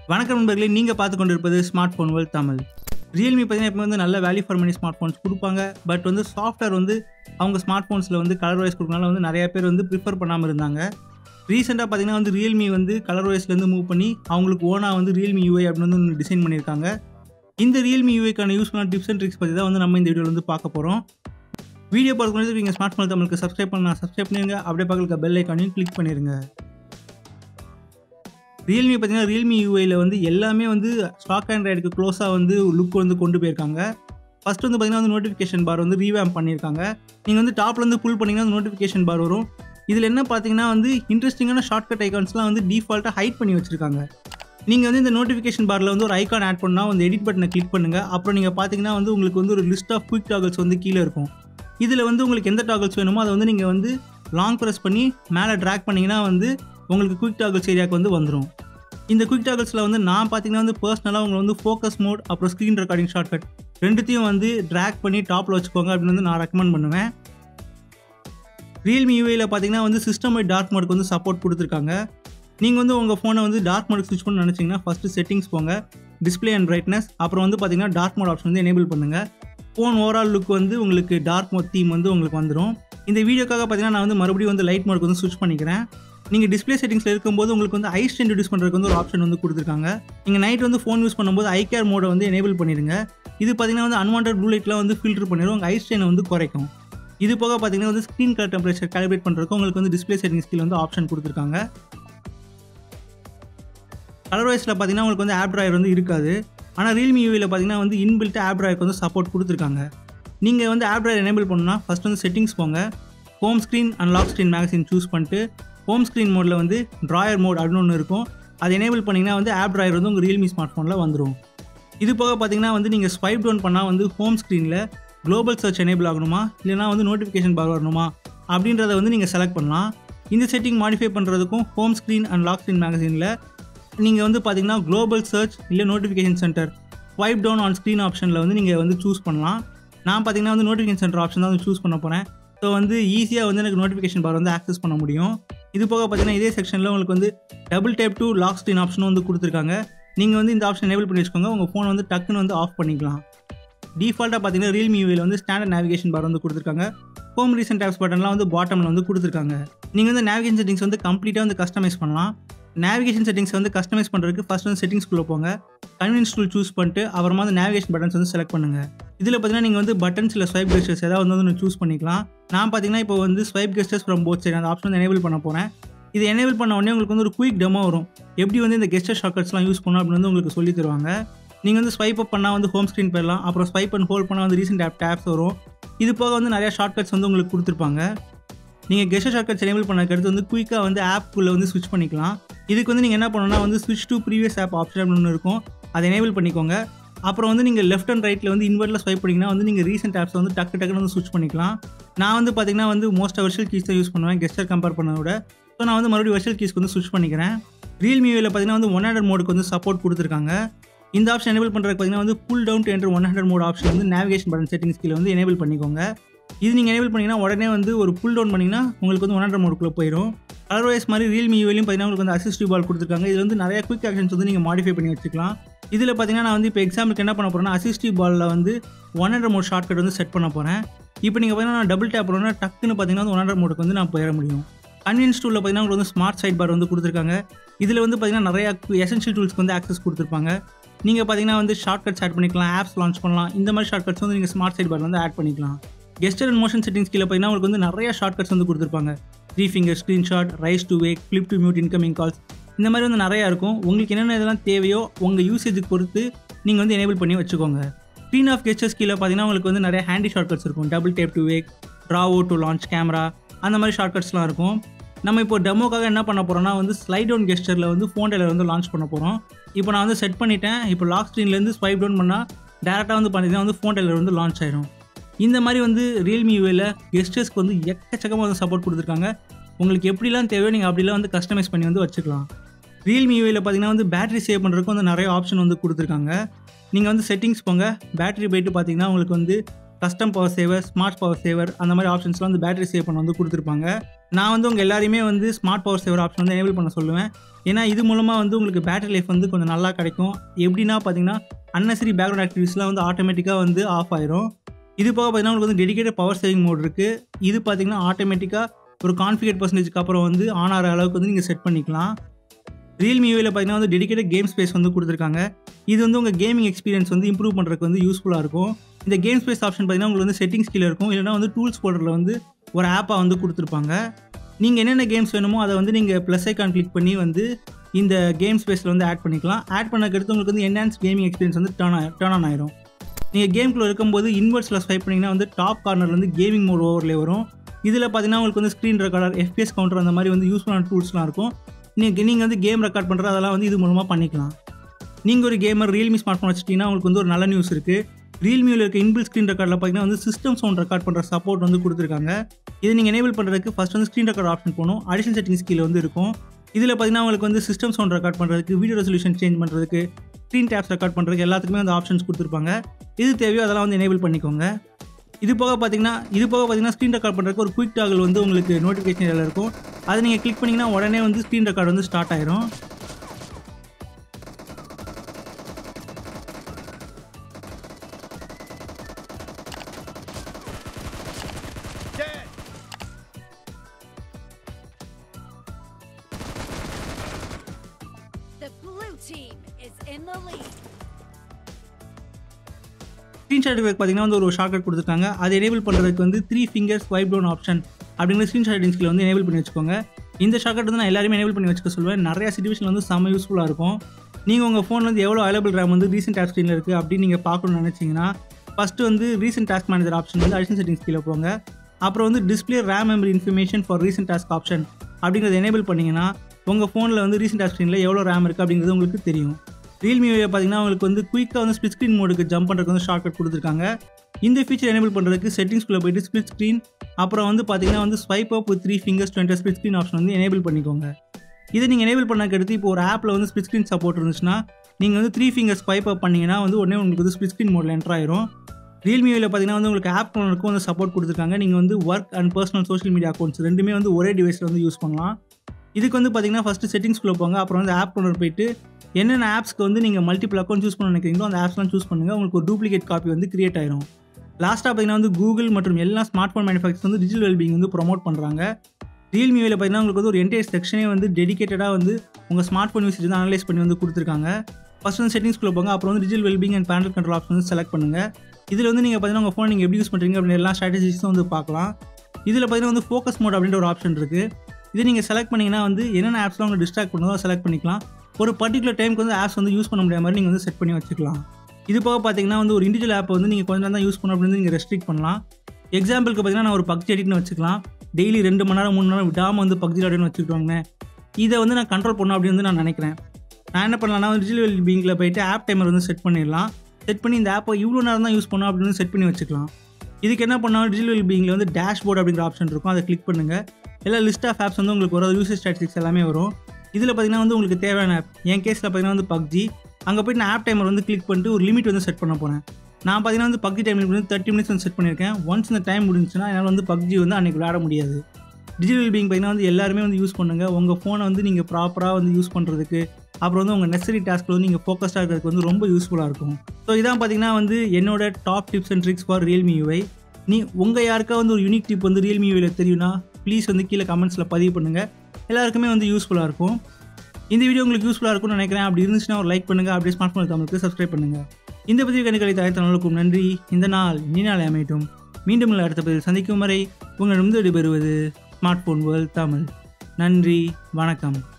வணக்கம் நண்பர்களே நீங்கள் பார்த்து கொண்டிருப்பது smartphone world Tamil Realme பார்த்தீங்கன்னா இப்போ வந்து நல்ல value for money smartphones கொடுப்பாங்க பட் வந்து சாஃப்ட்வேர் வந்து அவங்க ஸ்மார்ட் ஃபோன்ஸில் வந்து கலர் வைஸ் கொடுக்கறனால வந்து நிறைய பேர் வந்து ப்ரிஃபர் பண்ணாமல் இருந்தாங்க ரீசெண்டாக பார்த்தீங்கன்னா வந்து ரியல்மி வந்து கலர் வைஸ்லேருந்து மூவ் பண்ணி அவங்களுக்கு ஓனாக வந்து ரியல்மி யூஐ அப்படின்னு வந்து ஒன்று டிசைன் பண்ணியிருக்காங்க இந்த ரியல்மி யூஐக்கான யூஸ்ஃபுல்லான டிப்ஸ் அண்ட் ட்ரிக்ஸ் பற்றி தான் வந்து நம்ம இந்த வீடியோவில் வந்து பார்க்க போகிறோம் வீடியோ பார்க்கும்போது நீங்கள் ஸ்மார்ட் ஃபோன் தமிழுக்கு சப்ஸ்கிரைப் பண்ணலாம் சப்ஸ்கிரைப் பண்ணிடுங்க அப்படியே பக்கத்தில் பெல் ஐக்கானையும் கிளிக் பண்ணிடுங்க ரியல்மி பார்த்தீங்கன்னா ரியல்மி யூஐயில் வந்து எல்லாமே வந்து ஸ்டாக் ஆண்ட்ராய்டுக்கு க்ளோஸாக வந்து லுக் வந்து கொண்டு போயிருக்காங்க ஃபர்ஸ்ட் வந்து பார்த்தீங்கன்னா வந்து நோட்டிஃபிகேஷன் பார் வந்து ரீவேம் பண்ணியிருக்காங்க நீங்கள் வந்து டாப்லேருந்து புல் பண்ணிங்கன்னா நோட்டிஃபிகேஷன் பார் வரும் இதில் என்ன பார்த்தீங்கன்னா வந்து இன்ட்ரெஸ்டிங்கான ஷார்ட்கட் ஐகான்ஸ்லாம் வந்து டிஃபால்ட்டாக ஹைட் பண்ணி வச்சுருக்காங்க நீங்கள் வந்து இந்த நோட்டிஃபிகேஷன் பாரில் வந்து ஒரு ஐகான் ஆட் பண்ணால் வந்து எடிட் பட்டனை கிளிக் பண்ணுங்கள் அப்புறம் நீங்கள் பார்த்தீங்கன்னா வந்து உங்களுக்கு வந்து ஒரு லிஸ்ட் ஆஃப் குயிக் டாகல்ஸ் வந்து கீழே இருக்கும் இதில் வந்து உங்களுக்கு எந்த டாகல்ஸ் வேணுமோ அதை வந்து நீங்கள் வந்து லாங் ப்ரெஸ் பண்ணி மேலே ட்ராக் பண்ணிங்கன்னா வந்து உங்களுக்கு குயிக் டாகல்ஸ் ஏரியாவுக்கு வந்து வந்துடும் இந்த குயிக் டாகல்ஸில் வந்து நான் பார்த்தீங்கன்னா வந்து பர்சனலாக உங்களை வந்து ஃபோக்கஸ் மோட் அப்புறம் ஸ்க்ரீன் ரெக்கார்டிங் ஷார்ட்கட் ரெண்டுத்தையும் வந்து ட்ராக் பண்ணி டாப்பில் வச்சுக்கோங்க அப்படின்னு வந்து நான் ரெக்கமெண்ட் பண்ணுவேன் ரியல்மி யூஏயில் பார்த்தீங்கன்னா வந்து சிஸ்டம் டார்க் மோடுக்கு வந்து சப்போர்ட் கொடுத்துருக்காங்க நீங்கள் வந்து உங்கள் ஃபோனை வந்து டார்க் மோடுக்கு ஸ்விட்ச் பண்ண நினச்சிங்கன்னா ஃபஸ்ட்டு செட்டிங்ஸ் போங்க டிஸ்பிளே அண்ட் பிரைட்னஸ் அப்புறம் வந்து பார்த்தீங்கன்னா டார்க் மோட் ஆப்ஷன் வந்து எனேபிள் பண்ணுங்கள் ஃபோன் ஓவரால் லுக் வந்து உங்களுக்கு டார்க் மோட் தீம் வந்து உங்களுக்கு வந்துடும் இந்த வீடியோக்காக பார்த்தீங்கன்னா நான் வந்து மறுபடியும் வந்து லைட் மோடுக்கு வந்து ஸ்விட்ச் பண்ணிக்கிறேன் நீங்கள் டிஸ்பிளே செட்டிங்ஸில் இருக்கும்போது உங்களுக்கு வந்து ஐ ஸ்டெண்ட் ரிடியூஸ் பண்ணுறதுக்கு வந்து ஒரு ஆப்ஷன் வந்து கொடுத்துருக்காங்க நீங்கள் நைட் வந்து ஃபோன் யூஸ் பண்ணும்போது ஐ கேர் மோடை வந்து எனேபிள் பண்ணிடுங்க இது பார்த்தீங்கன்னா வந்து அன்வான்ட் ப்ளூ லைட்லாம் வந்து ஃபில்டர் பண்ணிடும் உங்கள் ஐ ஸ்டெயினை வந்து குறைக்கும் இது போக பார்த்தீங்கன்னா வந்து ஸ்க்ரீன் கலர் டெம்பரேச்சர் காலிபிரேட் பண்ணுறதுக்கு உங்களுக்கு வந்து டிஸ்பிளே செட்டிங்ஸ் கீழே வந்து ஆப்ஷன் கொடுத்துருக்காங்க கலர் வைஸில் பார்த்தீங்கன்னா உங்களுக்கு வந்து ஆப் ட்ராயர் வந்து இருக்காது ஆனால் ரியல்மி யூவியில் பார்த்தீங்கன்னா வந்து இன்பில்ட் ஆப் ட்ராயருக்கு வந்து சப்போர்ட் கொடுத்துருக்காங்க நீங்கள் வந்து ஆப் ட்ராயர் எனேபிள் பண்ணணும்னா ஃபஸ்ட் வந்து செட்டிங்ஸ் போங்க home screen and lock screen magazine choose பண்ணிட்டு ஹோம் ஸ்க்ரீன் மோடில் வந்து ட்ராயர் மோட் அப்படின்னு ஒன்று இருக்கும் அதை எனேபிள் பண்ணிங்கன்னா வந்து ஆப் ட்ராயர் வந்து உங்கள் ரியல்மி ஸ்மார்ட் ஃபோனில் வந்துடும் இது போக பார்த்தீங்கன்னா வந்து நீங்கள் ஸ்வைப் டவுன் பண்ணால் வந்து ஹோம் ஸ்க்ரீனில் குளோபல் சர்ச் எனேபிள் ஆகணுமா இல்லைனா வந்து நோட்டிஃபிகேஷன் பார் வரணுமா அப்படின்றத வந்து நீங்கள் செலக்ட் பண்ணலாம் இந்த செட்டிங் மாடிஃபை பண்ணுறதுக்கும் home screen and lock screen மேகசினில் நீங்கள் வந்து பார்த்தீங்கன்னா குளோபல் சர்ச் இல்லை notification centre swipe down on screen ஆப்ஷனில் வந்து நீங்கள் வந்து சூஸ் பண்ணலாம் நான் பார்த்தீங்கன்னா வந்து நோட்டிஃபிகேஷன் சென்டர் ஆப்ஷன் தான் வந்து சூஸ் பண்ண போகிறேன் ஸோ வந்து ஈஸியாக வந்து எனக்கு நோட்டிஃபிகேஷன் பார் வந்து ஆக்சஸ் பண்ண முடியும் இது போக பார்த்தீங்கன்னா இதே செக்ஷனில் உங்களுக்கு வந்து double tap to lock screen ஆப்ஷனும் வந்து கொடுத்துருக்காங்க நீங்கள் வந்து இந்த ஆப்ஷன் எனேபிள் பண்ணி வச்சுக்கோங்க உங்கள் ஃபோன் வந்து டக்குன்னு வந்து ஆஃப் பண்ணிக்கலாம் டிஃபால்ட்டாக பார்த்தீங்கன்னா ரியல்மி யூவில் வந்து ஸ்டாண்டர்ட் நேவிகேஷன் பார் வந்து கொடுத்துருக்காங்க ஹோம் ரீசன்ட் டேப்ஸ் பட்டன்லாம் வந்து பாட்டமில் வந்து கொடுத்துருக்காங்க நீங்கள் வந்து நேவிகேஷன் செட்டிங்ஸ் வந்து கம்ப்ளீட்டாக வந்து கஸ்டமைஸ் பண்ணலாம் நேவிகேஷன் செட்டிங்ஸ் வந்து கஸ்டமைஸ் பண்ணுறதுக்கு ஃபஸ்ட் வந்து செட்டிங்ஸ்குள்ளே போங்க கன்வீனியன்ஸ் டூல் சூஸ் பண்ணிட்டு அப்புறமா வந்து நேவிகேஷன் பட்டன்ஸ் வந்து செலக்ட் பண்ணுங்கள் இதில் பார்த்தீங்கன்னா நீங்கள் வந்து பட்டன்ஸ் இல்லை ஸ்வைப் கெஸ்டர்ஸ் ஏதாவது வந்து சூஸ் பண்ணிக்கலாம் நான் பார்த்தீங்கன்னா இப்போ வந்து swipe gestures from both side அந்த ஆப்ஷன் வந்து எனேபிள் பண்ண போகிறேன் இது எனேபிள் பண்ண உடனே உங்களுக்கு வந்து ஒரு குயிக் டெமோ வரும் எப்படி வந்து இந்த கெஸ்டர் ஷார்ட்கட்ஸ்லாம் யூஸ் பண்ணணும் அப்படின்னு வந்து உங்களுக்கு சொல்லி தருவாங்க நீங்கள் வந்து ஸ்வைப் அப் பண்ணால் வந்து ஹோம் ஸ்க்ரீன் போயிடலாம் அப்புறம் ஸ்வைப் அண்ட் ஹோல்ட் பண்ணால் வந்து ரீசெண்ட் ஆப் டேப்ஸ் வரும் இது போக வந்து நிறையா ஷார்ட்கட்ஸ் வந்து உங்களுக்கு கொடுத்துருப்பாங்க நீங்கள் கெஸ்டர் ஷார்ட்கட்ஸ் எனேபிள் பண்ணதுக்கு அடுத்து வந்து குயிக்காக வந்து ஆப்புக்குள்ளே வந்து ஸ்விட்ச் பண்ணிக்கலாம் இதுக்கு வந்து நீங்கள் என்ன பண்ணணும்னா வந்து ஸ்விட்ச் டு ப்ரீவியஸ் ஆப் ஆப்ஷன் அப்படின்னு ஒன்று இருக்கும் அதை எனேபிள் பண்ணிக்கோங்க அப்புறம் வந்து நீங்கள் லெஃப்ட் அண்ட் ரைட்டில் வந்து இன்வெர்ட்டில் ஸ்வைப் பண்ணிங்கன்னா வந்து நீங்கள் ரீசெண்ட் ஆப்ஸ் வந்து டக்கு டக்குன்னு வந்து ஸ்விட்ச் பண்ணிக்கலாம் நான் வந்து பார்த்தீங்கன்னா வந்து மோஸ்ட் வெர்ஷல் கீஸ் தான் யூஸ் பண்ணுவேன் கெஸ்டர் கம்பேர் பண்ணதை விட ஸோ நான் வந்து மறுபடியும் வெர்ஷல் கீஸ்க்கு வந்து ஸ்விட்ச் பண்ணிக்கிறேன் ரியல்மி யூவில் பார்த்தீங்கன்னா வந்து ஒன் ஹண்ட்ரட் மோடுக்கு வந்து சப்போர்ட் கொடுத்துருக்காங்க இந்த ஆப்ஷன் எனேபிள் பண்ணுறதுக்கு பார்த்தீங்கன்னா வந்து pull down to enter one hundred mode option வந்து நேவிகேஷன் பட்டன் செட்டிங்ஸ் கீழே வந்து எனேபிள் பண்ணிக்கோங்க இது நீங்கள் எனேபிள் பண்ணிங்கன்னா உடனே வந்து ஒரு புல் டவுன் பண்ணிங்கன்னா உங்களுக்கு வந்து ஒன் ஹண்ட்ரட் மோடுக்குள்ளே போயிடும் கலர்வைஸ் மாதிரி ரியல்மி யூவிலையும் பார்த்தீங்கன்னா உங்களுக்கு வந்து அசிஸ்டிவ் பால் கொடுத்துருக்காங்க இது வந்து நிறைய குயிக் ஆக்ஷன்ஸ் வந்து நீங்கள் மாடிஃபை பண்ணி வச்சுக்கலாம் இதில் பார்த்தீங்கன்னா நான் வந்து இப்போ எக்ஸாம்பிளுக்கு என்ன பண்ண போகிறேன்னா அசிஸ்டிவ் பாலில் வந்து ஒன் ஹண்ட்ரட் மோட் ஷார்ட்கட் வந்து செட் பண்ண போகிறேன் இப்போ நீங்கள் பார்த்தீங்கன்னா நான் டபுள் டேப் பண்ணோன்னா டக்குன்னு பார்த்தீங்கன்னா வந்து ஒன் ஹண்ட்ரட் மோடுக்கு வந்து நான் போயிட முடியும் கன்வீனியன்ஸ் டூலில் பார்த்தீங்கன்னா உங்களுக்கு வந்து ஸ்மார்ட் சைட் பார் வந்து கொடுத்துருக்காங்க இதில் வந்து பார்த்தீங்கன்னா நிறையா எசென்ஷியல் டூல்ஸ்க்கு வந்து ஆக்சஸ் கொடுத்துருப்பாங்க நீங்கள் பார்த்தீங்கன்னா வந்து ஷார்ட்கட்ஸ் ஆட் பண்ணிக்கலாம் ஆப்ஸ் லான்ச் பண்ணலாம் இந்த மாதிரி ஷார்ட்கட்ஸ் வந்து நீங்கள் ஸ்மார்ட் சைட் பார் வந்து ஆட் பண்ணிக்கலாம் கெஸ்டர் அண்ட் மோஷன் செட்டிங்ஸ் கீழே பார்த்தீங்கன்னா உங்களுக்கு வந்து நிறைய ஷார்ட்கட்ஸ் வந்து கொடுத்துருப்பாங்க three finger screenshot raise to wake flip to mute incoming calls இந்த மாதிரி வந்து நிறையா இருக்கும் உங்களுக்கு என்னென்ன இதெல்லாம் தேவையோ உங்கள் யூசேஜுக்கு பொறுத்து நீங்கள் வந்து எனேபிள் பண்ணி வச்சுக்கோங்க ஸ்க்ரீன் ஆஃப் கெஸ்டர்ஸ் கீழே பார்த்தீங்கன்னா உங்களுக்கு வந்து நிறைய ஹேண்டி ஷார்ட்கட்ஸ் இருக்கும் double tap to wake draw o to launch camera அந்த மாதிரி ஷார்ட்கட்ஸ்லாம் இருக்கும் நம்ம இப்போ டெமோக்காக என்ன பண்ண போகிறோம்னா வந்து ஸ்லைட் டவுன் கெஸ்டரில் வந்து ஃபோன் டெலர் வந்து லான்ச் பண்ண போகிறோம் இப்போ நான் வந்து செட் பண்ணிட்டேன் இப்போ லாக் ஸ்க்ரீன்லேருந்து ஸ்வைப் டவுன் பண்ணால் டேரெக்டாக வந்து பண்ணிட்டீங்கன்னா வந்து ஃபோன் டெலர் வந்து லான்ச் ஆயிடும் இந்த மாதிரி வந்து ரியல்மி யூவில் கெஸ்டர்ஸ்க்கு வந்து எக்கச்சக்கமாக வந்து சப்போர்ட் கொடுத்துருக்காங்க உங்களுக்கு எப்படிலாம் தேவையோ நீங்கள் அப்படிலாம் வந்து கஸ்டமைஸ் பண்ணி வந்து வச்சுக்கலாம் ரியல்மி யூவில் பார்த்தீங்கன்னா வந்து பேட்டரி சேவ் பண்ணுறதுக்கு வந்து நிறைய ஆப்ஷன் வந்து கொடுத்துருக்காங்க நீங்கள் வந்து செட்டிங்ஸ் போங்க பேட்டரி போயிட்டு பார்த்தீங்கன்னா உங்களுக்கு வந்து custom power saver smart power saver அந்த மாதிரி ஆப்ஷன்ஸ்லாம் வந்து பேட்டரி சேவ் பண்ண வந்து கொடுத்துருப்பாங்க நான் வந்து உங்கள் எல்லாரையுமே வந்து ஸ்மார்ட் பவர் சேவர் ஆப்ஷன் வந்து எனேபிள் பண்ண சொல்லுவேன் ஏன்னா இது மூலமாக வந்து உங்களுக்கு பேட்டரி லைஃப் வந்து கொஞ்சம் நல்லா கிடைக்கும் எப்படின்னா பார்த்தீங்கன்னா அன்னசரி பேக்ரவுண்ட் ஆக்டிவிட்டிஸ்லாம் வந்து ஆட்டோமேட்டிக்காக வந்து ஆஃப் ஆயிரும் இது போக பார்த்தீங்கன்னா உங்களுக்கு வந்து டெடிகேட்டட் பவர் சேவிங் மோட் இருக்குது இது பார்த்தீங்கன்னா ஆட்டோமேட்டிக்காக ஒரு கான்ஃபிகேட் பர்சன்டேஜ்க்கு அப்புறம் வந்து ஆன் ஆகிற அளவுக்கு வந்து நீங்கள் செட் பண்ணிக்கலாம் ரியல்மி யூவில் பார்த்தீங்கன்னா வந்து டெடிகேட்டட் கேம் ஸ்பேஸ் வந்து கொடுத்துருக்காங்க இது வந்து உங்கள் கேமிங் எக்ஸ்பீரியன்ஸ் வந்து இம்ப்ரூவ் பண்ணுறதுக்கு வந்து யூஸ்ஃபுல்லாக இருக்கும் இந்த கேம் ஸ்பேஸ் ஆப்ஷன் பார்த்தீங்கன்னா உங்களுக்கு வந்து செட்டிங்ஸ் கீழே இருக்கும் இல்லைனா வந்து டூல்ஸ் போர்டரில் வந்து ஒரு ஆப்பாக வந்து கொடுத்துருப்பாங்க நீங்கள் என்னென்ன கேம்ஸ் வேணுமோ அதை வந்து நீங்கள் ப்ளஸ் ஐக்கான் கிளிக் பண்ணி வந்து இந்த கேம் ஸ்பேஸில் வந்து ஆட் பண்ணிக்கலாம் ஆட் பண்ணக்கடுத்து உங்களுக்கு வந்து என்ஹான்ஸ் கேமிங் எக்ஸ்பீரியன்ஸ் வந்து டர்ன் டர்ன் ஆன் ஆயிரும் நீங்கள் கேம்குள்ளே இருக்கும்போது இன்வெர்ட்ஸில் ஸ்வைப் பண்ணிங்கன்னா வந்து டாப் கார்னரில் வந்து கேமிங் மோட் ஓவர்லே வரும் இதில் பார்த்தீங்கன்னா உங்களுக்கு வந்து ஸ்க்ரீன் ரெக்கார்டர் எஃபிஎஸ் கவுண்டர் அந்த மாதிரி வந்து யூஸ்ஃபுல்லான டூல்ஸ்லாம் இருக்கும் நீங்கள் நீங்கள் வந்து கேம் ரெக்கார்ட் பண்ணுறது அதெல்லாம் வந்து இது மூலமாக பண்ணிக்கலாம் நீங்கள் ஒரு கேமர் ரியல்மி ஸ்மார்ட் ஃபோன் வச்சுட்டிங்கன்னா உங்களுக்கு வந்து ஒரு நல்ல நியூஸ் இருக்குது ரியல்மியில் இருக்க இன்பில் ஸ்க்ரீன் ரெக்கார்டில் பார்த்தீங்கன்னா வந்து சிஸ்டம் சவுண்ட் ரெக்கார்ட் பண்ணுற சப்போர்ட் வந்து கொடுத்துருக்காங்க இதை நீங்கள் எனேபிள் பண்ணுறதுக்கு ஃபஸ்ட் வந்து ஸ்க்ரீன் ரெக்கார்ட் ஆப்ஷன் போகணும் அடிஷனல் செட்டிங்ஸ் கீழே வந்து இருக்கும் இதில் பார்த்தீங்கன்னா உங்களுக்கு வந்து சிஸ்டம் சவுண்ட் ரெக்கார்ட் பண்ணுறதுக்கு வீடியோ ரெசல்யூஷன் சேஞ்ச் பண்ணுறதுக்கு ஸ்க்ரீன் டேப்ஸ் ரெக்கார்ட் பண்ணுறதுக்கு எல்லாத்துக்குமே வந்து ஆப்ஷன்ஸ் கொடுத்துருப்பாங்க இது தேவையோ அதெல்லாம் வந்து எனேபிள் பண்ணிக்கோங்க இது போக பார்த்தீங்கன்னா இது போக பார்த்தீங்கன்னா ஸ்க்ரீன் ரெக்கார்ட் பண்ணுறதுக்கு ஒரு குயிக் டாகல் வந்து உங்களுக்கு நோட்டிஃபிகேஷன் இருக்கும் அதை நீங்கள் கிளிக் பண்ணிங்கன்னா உடனே வந்து ஸ்க்ரீன் ரெக்கார்ட் வந்து ஸ்டார்ட் ஆயிரும் The blue team is in the lead. Screenshot எடுக்கிறதுக்கு பார்த்தீங்கன்னா வந்து ஒரு ஷார்ட்கட் கொடுத்துருக்காங்க அதை எனேபிள் பண்ணுறதுக்கு வந்து three fingers swipe down option அப்படிங்கிற ஸ்க்ரீன்ஷாட் செட்டிங்ஸ்ல வந்து எனேபிள் பண்ணி வச்சுக்கோங்க இந்த ஷார்ட்கட் வந்து நான் எல்லாருமே எனேபிள் பண்ணி வச்சுக்க சொல்லுவேன் நிறைய சுச்சுவேஷன் வந்து செம்ம யூஸ்ஃபுல்லாக இருக்கும் நீங்கள் உங்கள் ஃபோனில் வந்து எவ்வளோ அவைலபிள் ரேம் வந்து ரீசெண்ட் ஆப் ஸ்க்ரீனில் இருக்குது அப்படின்னு நீங்கள் பார்க்கணும்னு நினச்சிங்கன்னா ஃபஸ்ட்டு வந்து ரீசெண்ட் டாஸ்க் மேனேஜர் ஆப்ஷன் வந்து அடிஷன் செட்டிங்ஸ் கீழே போங்க அப்புறம் வந்து display RAM memory information for recent task option அப்படிங்கிறத எனேபிள் பண்ணிங்கன்னா உங்கள் ஃபோனில் வந்து ரீசெண்ட் டாஸ்க் ஸ்க்ரீனில் எவ்வளோ ரேம் இருக்குது அப்படிங்கிறது உங்களுக்கு தெரியும் ரியல்மி பார்த்தீங்கன்னா உங்களுக்கு வந்து குயிக்காக வந்து ஸ்பிட் ஸ்க்ரீன் மோடுக்கு ஜம்ப் பண்ணுறதுக்கு வந்து ஷார்ட்கட் கொடுத்துருக்காங்க இந்த ஃபீச்சர் எனேபிள் பண்ணுறதுக்கு செட்டிங்ஸ்குள்ளே போயிட்டு ஸ்பிட் ஸ்க்ரீன் அப்புறம் வந்து பார்த்தீங்கன்னா வந்து swipe up with three fingers twenty split screen option வந்து எனேபிள் பண்ணிக்கோங்க இதை நீங்கள் எனேபிள் பண்ணக்கு அடுத்து இப்போ ஒரு ஆப்பில் வந்து ஸ்பிட் ஸ்க்ரீன் சப்போர்ட் இருந்துச்சுன்னா நீங்கள் வந்து த்ரீ ஃபிங்கர் ஸ்வைப் அப் பண்ணிங்கன்னா வந்து உடனே உங்களுக்கு வந்து ஸ்பிட் ஸ்க்ரீன் மோடில் என்டர் ஆயிரும் ரியல்மியில் பார்த்தீங்கன்னா வந்து உங்களுக்கு ஆப் ஒன்றுக்கும் வந்து சப்போர்ட் கொடுத்துருக்காங்க நீங்கள் வந்து work and personal social media accounts ரெண்டுமே வந்து ஒரே டிவைஸில் வந்து யூஸ் பண்ணலாம் இதுக்கு வந்து பார்த்தீங்கன்னா ஃபஸ்ட்டு செட்டிங்ஸ்குள்ளே போங்க அப்புறம் வந்து ஆப் ஒன்று போயிட்டு என்னென்ன ஆப்ஸ்க்கு வந்து நீங்கள் மல்டிபிள் அக்கௌண்ட் சூஸ் பண்ண நினைக்கிறீங்களோ அந்த ஆப்ஸ்லாம் சூஸ் பண்ணுங்கள் உங்களுக்கு ஒரு டூப்ளிகேட் காப்பி வந்து கிரியேட் ஆயிரும் லாஸ்ட்டாக பார்த்தீங்கன்னா வந்து கூகுள் மற்றும் எல்லா ஸ்மார்ட் ஃபோன் மேனுஃபேக்சர்ஸ் வந்து டிஜிட்டல் வெல்பிங் வந்து ப்ரொமோட் பண்ணுறாங்க ரியல்மியில் பார்த்தீங்கன்னா உங்களுக்கு வந்து ஒரு என்டையர் செக்ஷனே வந்து டெடிகேட்டடாக வந்து உங்கள் ஸ்மார்ட் ஃபோன் யூசேஜ் வந்து அனலைஸ் பண்ணி வந்து கொடுத்துருக்காங்க ஃபஸ்ட் வந்து செட்டிங்ஸ்குள்ளே போங்க அப்புறம் வந்து digital wellbeing and panel control option வந்து செலக்ட் பண்ணுங்கள் இதில் வந்து நீங்கள் பார்த்தீங்கன்னா உங்கள் ஃபோன் நீங்கள் எப்படி யூஸ் பண்ணுறீங்க அப்படின்னு எல்லா ஸ்ட்ராட்டஜிஸும் வந்து பார்க்கலாம் இதில் பார்த்தீங்கன்னா வந்து ஃபோக்கஸ் மோட் அப்படின்ற ஒரு ஆப்ஷன் இருக்குது இது நீங்கள் செலக்ட் பண்ணிங்கன்னா வந்து என்னென்ன ஆப்ஸ்லாம் உங்களுக்கு டிஸ்ட்ராக்ட் பண்ணுதோ செலக்ட் பண்ணிக்கலாம் ஒரு பர்டிகுலர் டைமுக்கு வந்து ஆப்ஸ் வந்து யூஸ் பண்ண முடியாத மாதிரி நீங்கள் வந்து செட் பண்ணி வச்சுக்கலாம் இது போக பார்த்தீங்கன்னா வந்து ஒரு இண்டிவிஜுவல் ஆப் வந்து நீங்கள் கொஞ்சம் நேரம் தான் யூஸ் பண்ணணும் அப்படின்னு நீங்கள் ரெஸ்ட்ரிக்ட் பண்ணலாம் எக்ஸாம்பிளுக்கு பார்த்தீங்கன்னா நான் ஒரு பக்ஜி எடிட்னு வச்சுக்கலாம் டெய்லி ரெண்டு மணி நேரம் மூணு நேரம் விடாமல் வந்து பக்ஜி அப்படின்னு வச்சுக்கிட்டோங்க இதை வந்து நான் கண்ட்ரோல் பண்ணணும் அப்படின்னு வந்து நான் நினைக்கிறேன் நான் என்ன பண்ணலாம்னா டிஜிட்டல் பீங்கில் போயிட்டு ஆப் டைமர் வந்து செட் பண்ணிடலாம் செட் பண்ணி இந்த ஆப்பை இவ்வளோ நேரம் தான் யூஸ் பண்ணணும் அப்படின்னு செட் பண்ணி வச்சுக்கலாம் இதுக்கு என்ன பண்ணாலும் டிஜிட்டல் பீங்கில் வந்து டேஷ்போர்ட் அப்படிங்கிற ஆப்ஷன் இருக்கும் அதை கிளிக் பண்ணுங்கள் எல்லா லிஸ்ட் ஆஃப் ஆப்ஸ் வந்து உங்களுக்கு வரும் யூசேஜ் ஸ்டாட்டிஸ்டிக்ஸ் எல்லாமே வரும் இதில் பார்த்தீங்கன்னா வந்து உங்களுக்கு தேவையான ஆப் என் கேஸில் பார்த்தீங்கன்னா வந்து பப்ஜி அங்கே போய்ட்டு நான் ஆப் டைமர் வந்து கிளிக் பண்ணிட்டு ஒரு லிமிட் வந்து செட் பண்ண போகிறேன் நான் பார்த்தீங்கன்னா வந்து பப்ஜி டைம் லிமிட் வந்து தேர்ட்டி மினிட்ஸ் வந்து செட் பண்ணியிருக்கேன் ஒன்ஸ் இந்த டைம் முடிஞ்சுன்னா என்னால் வந்து பப்ஜி வந்து அன்றைக்கி விளையாட முடியாது டிஜிட்டல் பீங் பார்த்தீங்கன்னா வந்து எல்லாருமே வந்து யூஸ் பண்ணுங்கள் உங்கள் ஃபோனை வந்து நீங்கள் ப்ராப்பராக வந்து யூஸ் பண்ணுறதுக்கு அப்புறம் வந்து உங்கள் நெசரி டாஸ்க்கில் வந்து நீங்கள் ஃபோக்கஸ்டாக இருக்கிறதுக்கு வந்து ரொம்ப யூஸ்ஃபுல்லாக இருக்கும் ஸோ இதான் பார்த்தீங்கன்னா வந்து என்னோட top tips and tricks for Realme UI நீ உங்கள் யாருக்கா வந்து ஒரு யூனிக் டிப் வந்து ரியல்மி யூஐயில் தெரியும்னா ப்ளீஸ் வந்து கீழே கமெண்ட்ஸில் பதிவு பண்ணுங்கள் எல்லாருக்குமே வந்து யூஸ்ஃபுல்லாக இருக்கும் இந்த வீடியோ உங்களுக்கு யூஸ்ஃபுல்லாக இருக்கும்னு நினைக்கிறேன் அப்படி இருந்துச்சுன்னா ஒரு லைக் பண்ணுங்கள் அப்படியே ஸ்மார்ட் ஃபோன் தமிழுக்கு சப்ஸ்கிரைப் பண்ணுங்கள் இந்த பதிவு கணிகளை தயாரித்த நாளுக்கும் நன்றி இந்த நாள் இனி நாளை அமையட்டும் மீண்டும் உள்ள அடுத்த பதிவில் சந்திக்கும் வரை உங்களிடம் விடைபெறுவது ஸ்மார்ட் ஃபோன் வேர்ல்ட் தமிழ் நன்றி வணக்கம்